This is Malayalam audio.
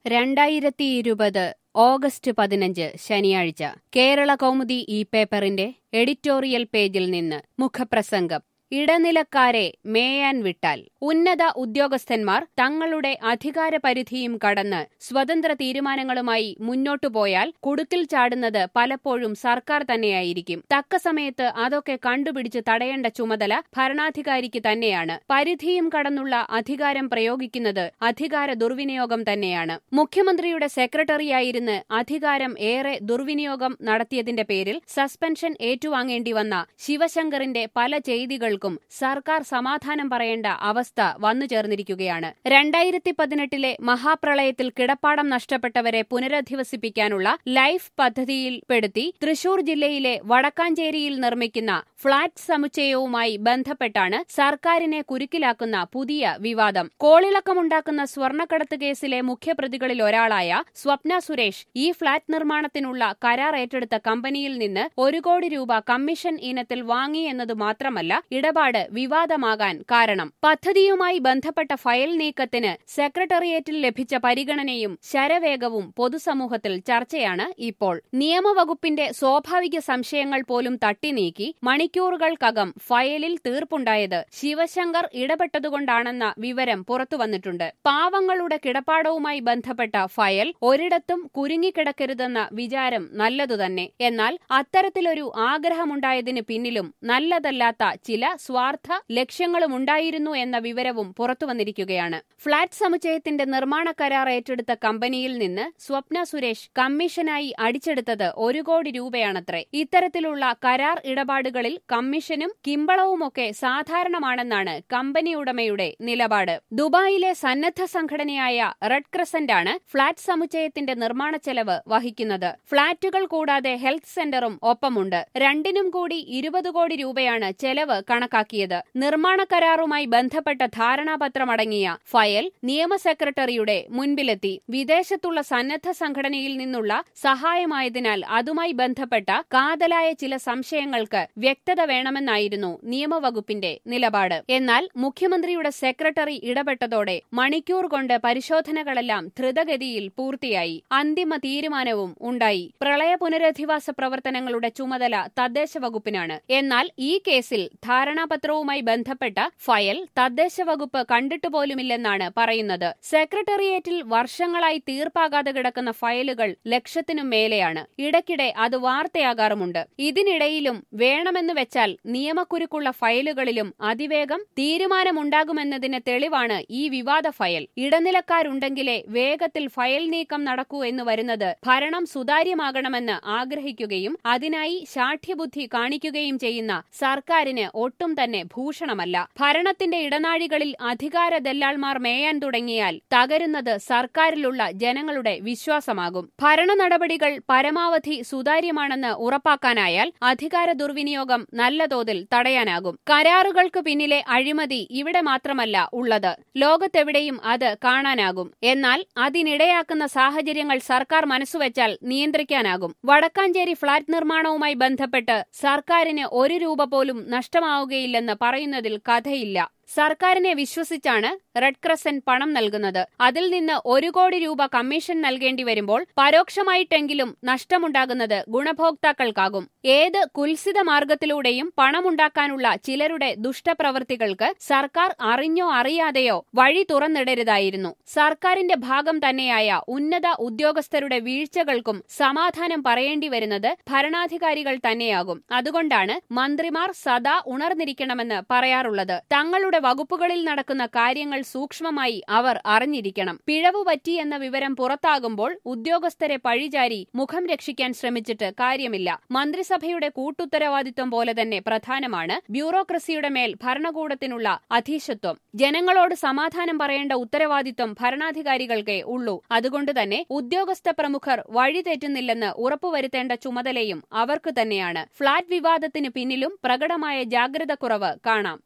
രണ്ടായിരത്തി ഇരുപത് ഓഗസ്റ്റ് പതിനഞ്ച് ശനിയാഴ്ച കേരള കൗമുദി ഈ പേപ്പറിന്റെ എഡിറ്റോറിയൽ പേജിൽ നിന്ന് മുഖപ്രസംഗം ഇടനിലക്കാരെ മേയാൻ വിട്ടാൽ ഉന്നത ഉദ്യോഗസ്ഥന്മാർ തങ്ങളുടെ അധികാര പരിധിയും കടന്ന് സ്വതന്ത്ര തീരുമാനങ്ങളുമായി മുന്നോട്ടു പോയാൽ കുടുക്കിൽ ചാടുന്നത് പലപ്പോഴും സർക്കാർ തന്നെയായിരിക്കും തക്ക സമയത്ത് അതൊക്കെ കണ്ടുപിടിച്ച് തടയേണ്ട ചുമതല ഭരണാധികാരിക്ക് തന്നെയാണ് പരിധിയും കടന്നുള്ള അധികാരം പ്രയോഗിക്കുന്നത് അധികാര ദുർവിനിയോഗം തന്നെയാണ് മുഖ്യമന്ത്രിയുടെ സെക്രട്ടറിയായിരുന്ന് അധികാരം ഏറെ ദുർവിനിയോഗം നടത്തിയതിന്റെ പേരിൽ സസ്പെൻഷൻ ഏറ്റുവാങ്ങേണ്ടി വന്ന ശിവശങ്കറിന്റെ പല ചെയ്തികൾക്കും സർക്കാർ സമാധാനം പറയേണ്ട അവസ്ഥ വന്നു ചേർന്നിരിക്കുകയാണ് രണ്ടായിരത്തി പതിനെട്ടിലെ മഹാപ്രളയത്തിൽ കിടപ്പാടം നഷ്ടപ്പെട്ടവരെ പുനരധിവസിപ്പിക്കാനുള്ള ലൈഫ് പദ്ധതിയിൽപ്പെടുത്തി തൃശൂർ ജില്ലയിലെ വടക്കാഞ്ചേരിയിൽ നിർമ്മിക്കുന്ന ഫ്ളാറ്റ് സമുച്ചയവുമായി ബന്ധപ്പെട്ടാണ് സർക്കാരിനെ കുരുക്കിലാക്കുന്ന പുതിയ വിവാദം കോളിളക്കമുണ്ടാക്കുന്ന സ്വർണ്ണക്കടത്ത് കേസിലെ മുഖ്യപ്രതികളിൽ ഒരാളായ സ്വപ്ന സുരേഷ് ഈ ഫ്ളാറ്റ് നിർമ്മാണത്തിനുള്ള കരാർ ഏറ്റെടുത്ത കമ്പനിയിൽ നിന്ന് ഒരു കോടി രൂപ കമ്മീഷൻ ഇനത്തിൽ വാങ്ങി എന്നത് മാത്രമല്ല ഇടപാട് വിവാദമാകാൻ കാരണം പദ്ധതിയുമായി ബന്ധപ്പെട്ട ഫയൽ നീക്കത്തിന് സെക്രട്ടേറിയറ്റിൽ ലഭിച്ച പരിഗണനയും ശരവേഗവും പൊതുസമൂഹത്തിൽ ചർച്ചയാണ് ഇപ്പോൾ നിയമവകുപ്പിന്റെ സ്വാഭാവിക സംശയങ്ങൾ പോലും തട്ടിനീക്കി മണിക്കൂറുകൾക്കകം ഫയലിൽ തീർപ്പുണ്ടായത് ശിവശങ്കർ ഇടപെട്ടതുകൊണ്ടാണെന്ന വിവരം പുറത്തുവന്നിട്ടുണ്ട് പാവങ്ങളുടെ കിടപ്പാടവുമായി ബന്ധപ്പെട്ട ഫയൽ ഒരിടത്തും കുരുങ്ങിക്കിടക്കരുതെന്ന വിചാരം നല്ലതുതന്നെ എന്നാൽ അത്തരത്തിലൊരു ആഗ്രഹമുണ്ടായതിന് പിന്നിലും നല്ലതല്ലാത്ത ചില സ്വാർത്ഥ ലക്ഷ്യങ്ങളുമുണ്ടായിരുന്നു എന്ന വിവരവും പുറത്തുവന്നിരിക്കുകയാണ് ഫ്ളാറ്റ് സമുച്ചയത്തിന്റെ നിർമ്മാണ കരാർ ഏറ്റെടുത്ത കമ്പനിയിൽ നിന്ന് സ്വപ്ന സുരേഷ് കമ്മീഷനായി അടിച്ചെടുത്തത് ഒരു കോടി രൂപയാണത്രേ ഇത്തരത്തിലുള്ള കരാർ ഇടപാടുകളിൽ കമ്മീഷനും കിമ്പളവുമൊക്കെ സാധാരണമാണെന്നാണ് കമ്പനി ഉടമയുടെ നിലപാട് ദുബായിലെ സന്നദ്ധ സംഘടനയായ റെഡ് ക്രസന്റാണ് ഫ്ളാറ്റ് സമുച്ചയത്തിന്റെ നിർമ്മാണ ചെലവ് വഹിക്കുന്നത് ഫ്ളാറ്റുകൾ കൂടാതെ ഹെൽത്ത് സെന്ററും ഒപ്പമുണ്ട് രണ്ടിനും കൂടി ഇരുപത് കോടി രൂപയാണ് ചെലവ് കണക്കാക്കിയത് നിർമ്മാണ കരാറുമായി ബന്ധപ്പെട്ട ധാരണാപത്രമടങ്ങിയ ഫയൽ നിയമ സെക്രട്ടറിയുടെ മുൻപിലെത്തി വിദേശത്തുള്ള സന്നദ്ധ സംഘടനയിൽ നിന്നുള്ള സഹായമായതിനാൽ അതുമായി ബന്ധപ്പെട്ട കാതലായ ചില സംശയങ്ങൾക്ക് വ്യക്തത വേണമെന്നായിരുന്നു നിയമവകുപ്പിന്റെ നിലപാട് എന്നാൽ മുഖ്യമന്ത്രിയുടെ സെക്രട്ടറി ഇടപെട്ടതോടെ മണിക്കൂർ കൊണ്ട് പരിശോധനകളെല്ലാം ധൃതഗതിയിൽ പൂർത്തിയായി അന്തിമ തീരുമാനവും ഉണ്ടായി പ്രളയ പുനരധിവാസ പ്രവർത്തനങ്ങളുടെ ചുമതല തദ്ദേശ വകുപ്പിനാണ് എന്നാൽ ഈ കേസിൽ ധാരണാപത്രവുമായി ബന്ധപ്പെട്ട ഫയൽ തദ്ദേശ വകുപ്പ് കണ്ടിട്ടുപോലുമില്ലെന്നാണ് പറയുന്നത് സെക്രട്ടേറിയറ്റിൽ വർഷങ്ങളായി തീർപ്പാകാതെ കിടക്കുന്ന ഫയലുകൾ ലക്ഷത്തിനും മേലെയാണ് ഇടയ്ക്കിടെ അത് വാർത്തയാകാറുമുണ്ട് ഇതിനിടയിലും വേണമെന്ന് വെച്ചാൽ നിയമക്കുരുക്കുള്ള ഫയലുകളിലും അതിവേഗം തീരുമാനമുണ്ടാകുമെന്നതിന് തെളിവാണ് ഈ വിവാദ ഫയൽ ഇടനിലക്കാരുണ്ടെങ്കിലേ വേഗത്തിൽ ഫയൽ നീക്കം നടക്കൂ എന്ന് വരുന്നത് ഭരണം സുതാര്യമാകണമെന്ന് ആഗ്രഹിക്കുകയും അതിനായി ശാഠ്യബുദ്ധി കാണിക്കുകയും ചെയ്യുന്ന സർക്കാരിന് ഒട്ടും തന്നെ ഭൂഷണമല്ല ഭരണത്തിന്റെ ഇടനാഴികളിൽ അധികാര ദല്ലാൾമാർ മേയാൻ തുടങ്ങിയാൽ തകരുന്നത് സർക്കാരിലുള്ള ജനങ്ങളുടെ വിശ്വാസമാകും ഭരണ നടപടികൾ പരമാവധി സുതാര്യമാണെന്ന് ഉറപ്പാക്കാനായാൽ അധികാര ദുർവിനിയോഗം നല്ല തോതിൽ തടയാനാകും കരാറുകൾക്ക് പിന്നിലെ അഴിമതി ഇവിടെ മാത്രമല്ല ഉള്ളത് ലോകത്തെവിടെയും അത് കാണാനാകും എന്നാൽ അതിനിടയാക്കുന്ന സാഹചര്യങ്ങൾ സർക്കാർ മനസ്സുവെച്ചാൽ നിയന്ത്രിക്കാനാകും വടക്കാഞ്ചേരി ഫ്ളാറ്റ് നിർമ്മാണവുമായി ബന്ധപ്പെട്ട് സർക്കാരിന് ഒരു രൂപ പോലും നഷ്ടമാവുകയില്ലെന്ന് പറയുന്നതിൽ കഥയില്ല സർക്കാരിനെ വിശ്വസിച്ചാണ് റെഡ് ക്രസന്റ് പണം നൽകുന്നത് അതിൽ നിന്ന് ഒരു കോടി രൂപ കമ്മീഷൻ നൽകേണ്ടി വരുമ്പോൾ പരോക്ഷമായിട്ടെങ്കിലും നഷ്ടമുണ്ടാകുന്നത് ഗുണഭോക്താക്കൾക്കാകും ഏത് കുൽസിത മാർഗത്തിലൂടെയും പണമുണ്ടാക്കാനുള്ള ചിലരുടെ ദുഷ്ടപ്രവൃത്തികൾക്ക് സർക്കാർ അറിഞ്ഞോ അറിയാതെയോ വഴി തുറന്നിടരുതായിരുന്നു സർക്കാരിന്റെ ഭാഗം തന്നെയായ ഉന്നത ഉദ്യോഗസ്ഥരുടെ വീഴ്ചകൾക്കും സമാധാനം പറയേണ്ടി വരുന്നത് ഭരണാധികാരികൾ തന്നെയാകും അതുകൊണ്ടാണ് മന്ത്രിമാർ സദാ ഉണർന്നിരിക്കണമെന്ന് പറയാറുള്ളത് തങ്ങളുടെ വകുപ്പുകളിൽ നടക്കുന്ന കാര്യങ്ങൾ സൂക്ഷ്മമായി അവർ അറിഞ്ഞിരിക്കണം പിഴവ് പറ്റി എന്ന വിവരം പുറത്താകുമ്പോൾ ഉദ്യോഗസ്ഥരെ പഴിചാരി മുഖം രക്ഷിക്കാൻ ശ്രമിച്ചിട്ട് കാര്യമില്ല മന്ത്രിസഭയുടെ കൂട്ടുത്തരവാദിത്വം പോലെ തന്നെ പ്രധാനമാണ് ബ്യൂറോക്രസിയുടെ മേൽ ഭരണകൂടത്തിനുള്ള അധീശത്വം ജനങ്ങളോട് സമാധാനം പറയേണ്ട ഉത്തരവാദിത്വം ഭരണാധികാരികൾക്കേ ഉള്ളൂ അതുകൊണ്ട് തന്നെ ഉദ്യോഗസ്ഥ പ്രമുഖർ വഴിതെറ്റുന്നില്ലെന്ന് ഉറപ്പുവരുത്തേണ്ട ചുമതലയും അവർക്ക് തന്നെയാണ് ഫ്ളാറ്റ് വിവാദത്തിന് പിന്നിലും പ്രകടമായ ജാഗ്രത കുറവ് കാണാം